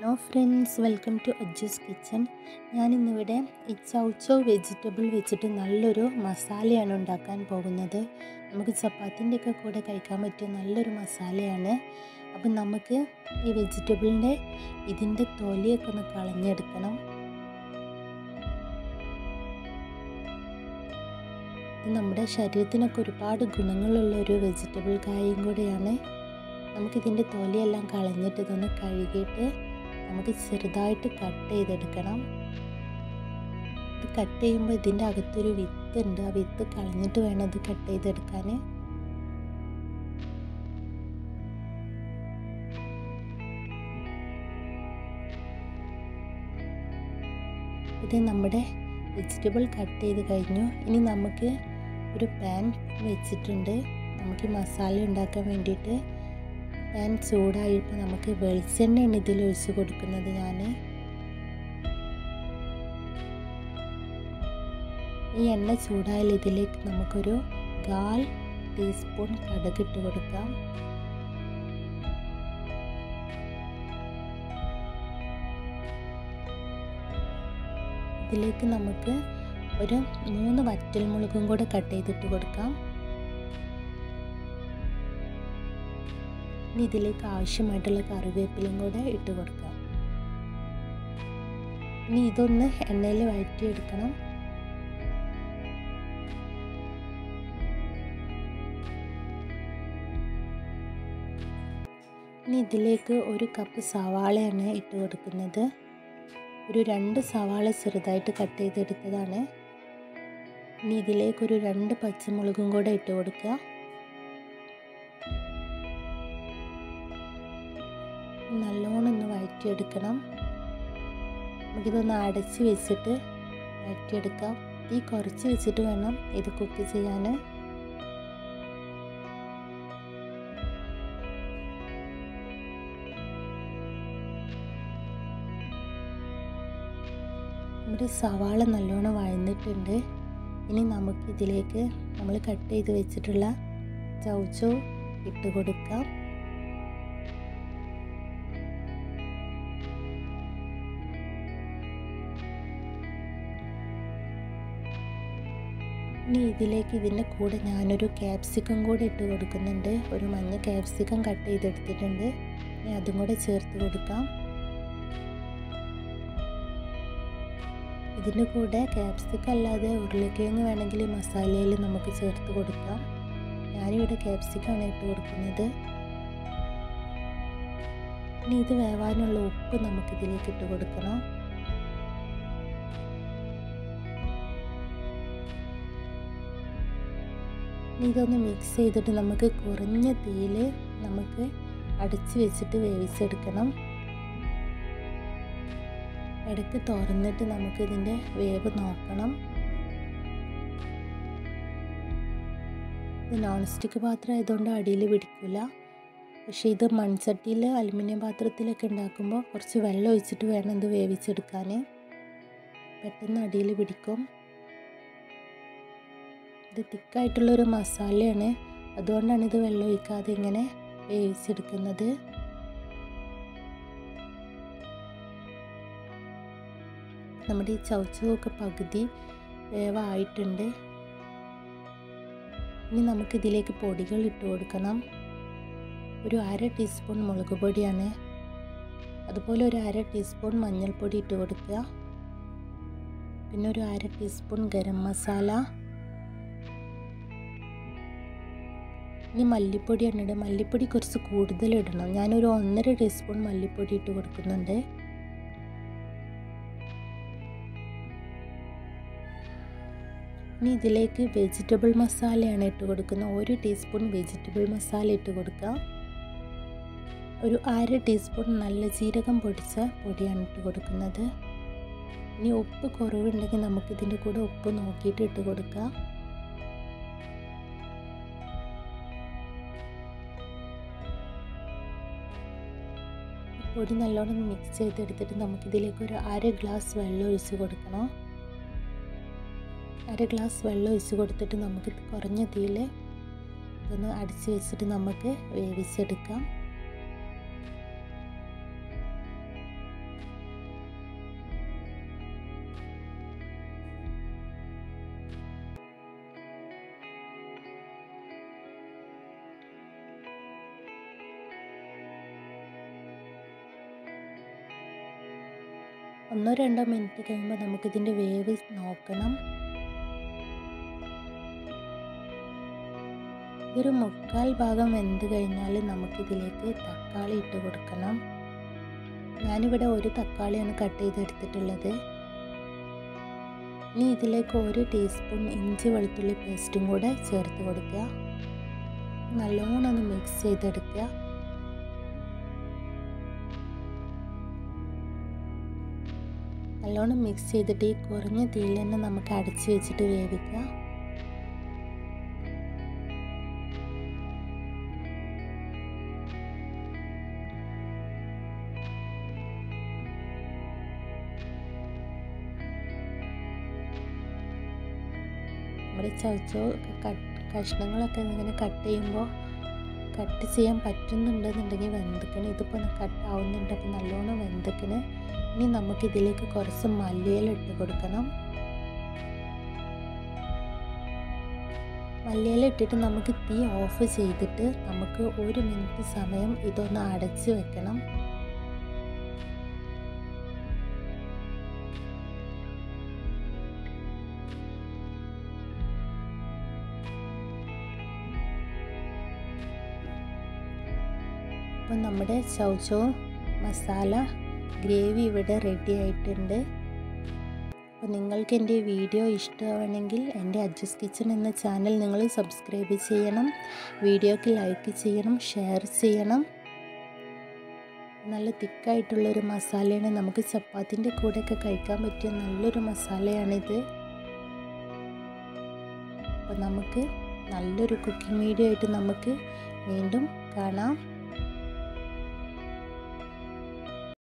hello friends welcome to അജ്ജസ് kitchen ഞാനിന്നിവിടെ ഈ ചൗച്ചൗ വെജിറ്റബിൾ വെച്ചിട്ട് നല്ലൊരു മസാലയാണ് ഉണ്ടാക്കാൻ പോകുന്നത് നമുക്ക് ചപ്പാത്തിൻ്റെ ഒക്കെ കൂടെ കഴിക്കാൻ പറ്റിയ നല്ലൊരു മസാലയാണ് അപ്പം നമുക്ക് ഈ വെജിറ്റബിളിൻ്റെ ഇതിൻ്റെ തൊലിയൊക്കെ ഒന്ന് കളഞ്ഞെടുക്കണം ഇത് നമ്മുടെ ശരീരത്തിനൊക്കെ ഒരുപാട് ഗുണങ്ങളുള്ള ഒരു വെജിറ്റബിൾ കായും കൂടെയാണ് നമുക്കിതിൻ്റെ തൊലിയെല്ലാം കളഞ്ഞിട്ട് ഇതൊന്ന് കഴുകിയിട്ട് നമുക്ക് ചെറുതായിട്ട് കട്ട് ചെയ്തെടുക്കണം ഇത് കട്ട് ചെയ്യുമ്പോൾ ഇതിൻ്റെ അകത്തൊരു വിത്ത് ഉണ്ട് ആ വിത്ത് കളഞ്ഞിട്ട് വേണം ഇത് കട്ട് ചെയ്തെടുക്കാൻ ഇത് നമ്മുടെ വെജിറ്റബിൾ കട്ട് ചെയ്ത് കഴിഞ്ഞു ഇനി നമുക്ക് ഒരു പാൻ വെച്ചിട്ടുണ്ട് നമുക്ക് മസാല ഉണ്ടാക്കാൻ വേണ്ടിയിട്ട് പാൻ ചൂടായപ്പോൾ നമുക്ക് വെളിച്ചെണ്ണയാണ് ഇതിൽ ഒഴിച്ച് കൊടുക്കുന്നത് ഞാൻ ഈ എണ്ണ ചൂടായാൽ ഇതിലേക്ക് നമുക്കൊരു കാൽ ടീസ്പൂൺ കടുക് ഇട്ട് കൊടുക്കാം ഇതിലേക്ക് നമുക്ക് ഒരു മൂന്ന് വറ്റൽമുളകും കൂടെ കട്ട് ചെയ്തിട്ട് കൊടുക്കാം ഇനി ഇതിലേക്ക് ആവശ്യമായിട്ടുള്ള കറിവേപ്പിലയും കൂടെ ഇട്ട് കൊടുക്കാം ഇനി ഇതൊന്ന് എണ്ണയിൽ വഴറ്റിയെടുക്കണം ഇനി ഇതിലേക്ക് ഒരു കപ്പ് സവാളയാണ് ഇട്ട് കൊടുക്കുന്നത് ഒരു രണ്ട് സവാള ചെറുതായിട്ട് കട്ട് ചെയ്തെടുത്തതാണ് ഇനി ഇതിലേക്കൊരു രണ്ട് പച്ചമുളകും കൂടെ ഇട്ട് കൊടുക്കുക നല്ലോണം ഒന്ന് വഴറ്റിയെടുക്കണം നമുക്കിതൊന്ന് അടച്ച് വെച്ചിട്ട് വഴറ്റിയെടുക്കാം തീ കുറച്ച് വെച്ചിട്ട് വേണം ഇത് കുക്ക് ചെയ്യാൻ നമ്മുടെ സവാള നല്ലോണം വഴന്നിട്ടുണ്ട് ഇനി നമുക്ക് ഇതിലേക്ക് നമ്മൾ കട്ട് ചെയ്ത് വെച്ചിട്ടുള്ള ചൗച്ചോ ഇട്ട് കൊടുക്കാം ഇനി ഇതിലേക്ക് ഇതിൻ്റെ കൂടെ ഞാനൊരു ക്യാപ്സിക്കം കൂടെ ഇട്ട് കൊടുക്കുന്നുണ്ട് ഒരു മഞ്ഞ ക്യാപ്സിക്കം കട്ട് ചെയ്തെടുത്തിട്ടുണ്ട് ഇനി അതും കൂടെ ചേർത്ത് കൊടുക്കാം ഇതിൻ്റെ കൂടെ ക്യാപ്സിക്കം അല്ലാതെ ഉരുളക്കിഴങ്ങ് വേണമെങ്കിൽ മസാലയിൽ നമുക്ക് ചേർത്ത് കൊടുക്കാം ഞാനിവിടെ ക്യാപ്സിക്കാണ് ഇട്ട് കൊടുക്കുന്നത് ഇനി ഇത് വേവാനുള്ള ഉപ്പ് നമുക്കിതിലേക്ക് ഇട്ട് കൊടുക്കണം ഇതൊന്ന് മിക്സ് ചെയ്തിട്ട് നമുക്ക് കുറഞ്ഞ തീയിൽ നമുക്ക് അടച്ച് വെച്ചിട്ട് വേവിച്ചെടുക്കണം ഇടയ്ക്ക് തുറന്നിട്ട് നമുക്ക് ഇതിൻ്റെ വേവ് നോക്കണം ഇത് നോൺ സ്റ്റിക്ക് പാത്രം ആയതുകൊണ്ട് അടിയിൽ പിടിക്കില്ല പക്ഷേ ഇത് മൺചട്ടിയിൽ അലുമിനിയം പാത്രത്തിലൊക്കെ ഉണ്ടാക്കുമ്പോൾ കുറച്ച് വെള്ളം ഒഴിച്ചിട്ട് വേണം ഇത് വേവിച്ചെടുക്കാൻ പെട്ടെന്ന് അടിയിൽ പിടിക്കും ഇത് തിക്കായിട്ടുള്ളൊരു മസാലയാണ് അതുകൊണ്ടാണ് ഇത് വെള്ളം ഒഴിക്കാതെ ഇങ്ങനെ വേവിച്ചെടുക്കുന്നത് നമ്മുടെ ഈ ചവച്ചവൊക്കെ പകുതി വേവായിട്ടുണ്ട് ഇനി നമുക്കിതിലേക്ക് പൊടികൾ ഇട്ട് കൊടുക്കണം ഒരു അര ടീസ്പൂൺ മുളക് പൊടിയാണ് അതുപോലെ ഒരു അര ടീസ്പൂൺ മഞ്ഞൾപ്പൊടി ഇട്ട് കൊടുക്കുക പിന്നെ ഒരു അര ടീസ്പൂൺ ഗരം മസാല ഇനി മല്ലിപ്പൊടിയാണ് ഇടുക മല്ലിപ്പൊടി കുറച്ച് കൂടുതൽ ഇടണം ഞാനൊരു ഒന്നര ടീസ്പൂൺ മല്ലിപ്പൊടി ഇട്ട് കൊടുക്കുന്നുണ്ട് ഇനി ഇതിലേക്ക് വെജിറ്റബിൾ മസാലയാണ് ഇട്ട് കൊടുക്കുന്നത് ഒരു ടീസ്പൂൺ വെജിറ്റബിൾ മസാല ഇട്ട് കൊടുക്കുക ഒരു അര ടീസ്പൂൺ നല്ല ജീരകം പൊടിച്ച പൊടിയാണ് ഇട്ട് കൊടുക്കുന്നത് ഇനി ഉപ്പ് കുറവുണ്ടെങ്കിൽ നമുക്കിതിൻ്റെ കൂടെ ഉപ്പ് നോക്കിയിട്ട് ഇട്ട് കൊടുക്കാം പൊടി നല്ലോണം മിക്സ് ചെയ്തെടുത്തിട്ട് നമുക്കിതിലേക്ക് ഒരു അര ഗ്ലാസ് വെള്ളം ഒഴിച്ച് കൊടുക്കണം അര ഗ്ലാസ് വെള്ളം ഒഴിച്ച് കൊടുത്തിട്ട് നമുക്ക് കുറഞ്ഞ തീയിൽ ഇതൊന്ന് അടിച്ച് വെച്ചിട്ട് നമുക്ക് വേവിച്ചെടുക്കാം ഒന്നോ രണ്ടോ മിനിറ്റ് കഴിയുമ്പോൾ നമുക്കിതിൻ്റെ വേവ് നോക്കണം ഒരു മുക്കാൽ ഭാഗം വെന്ത് കഴിഞ്ഞാൽ നമുക്കിതിലേക്ക് തക്കാളി ഇട്ട് കൊടുക്കണം ഞാനിവിടെ ഒരു തക്കാളിയാണ് കട്ട് ചെയ്തെടുത്തിട്ടുള്ളത് ഇനി ഇതിലേക്ക് ഒരു ടീസ്പൂൺ ഇഞ്ചി വെളുത്തുള്ളി പേസ്റ്റും കൂടെ ചേർത്ത് കൊടുക്കുക നല്ലോണം ഒന്ന് മിക്സ് ചെയ്തെടുക്കുക നല്ലോണം മിക്സ് ചെയ്തിട്ട് ഈ കുറഞ്ഞ തീയിൽ തന്നെ നമുക്ക് അടച്ച് വെച്ചിട്ട് വേവിക്കുക നമ്മുടെ ചവച്ചോ കഷ്ണങ്ങളൊക്കെ ഇങ്ങനെ കട്ട് ചെയ്യുമ്പോൾ കട്ട് ചെയ്യാൻ പറ്റുന്നുണ്ടെന്നുണ്ടെങ്കിൽ വെന്തക്കണ് ഇതിപ്പോൾ കട്ട് ആവുന്നുണ്ട് അപ്പോൾ നല്ലോണം വെന്തക്കണ് ഇനി നമുക്കിതിലേക്ക് കുറച്ച് മല്ലിയില ഇട്ട് കൊടുക്കണം മല്ലിയില ഇട്ടിട്ട് നമുക്ക് തീ ഓഫ് ചെയ്തിട്ട് നമുക്ക് ഒരു മിനിറ്റ് സമയം ഇതൊന്ന് അടച്ച് വെക്കണം അപ്പോൾ നമ്മുടെ ചൗചോ മസാല ഗ്രേവി ഇവിടെ റെഡി ആയിട്ടുണ്ട് അപ്പോൾ നിങ്ങൾക്ക് എൻ്റെ വീഡിയോ ഇഷ്ടമാണെങ്കിൽ എൻ്റെ അഡ്ജസ്റ്റ് കിച്ചൺ എന്ന ചാനൽ നിങ്ങൾ സബ്സ്ക്രൈബ് ചെയ്യണം വീഡിയോക്ക് ലൈക്ക് ചെയ്യണം ഷെയർ ചെയ്യണം നല്ല തിക്കായിട്ടുള്ളൊരു മസാലയാണ് നമുക്ക് ചപ്പാത്തിൻ്റെ കൂടെയൊക്കെ കഴിക്കാൻ പറ്റിയ നല്ലൊരു മസാലയാണിത് അപ്പോൾ നമുക്ക് നല്ലൊരു കുക്കിംഗ് വീഡിയോ ആയിട്ട് നമുക്ക് വീണ്ടും കാണാം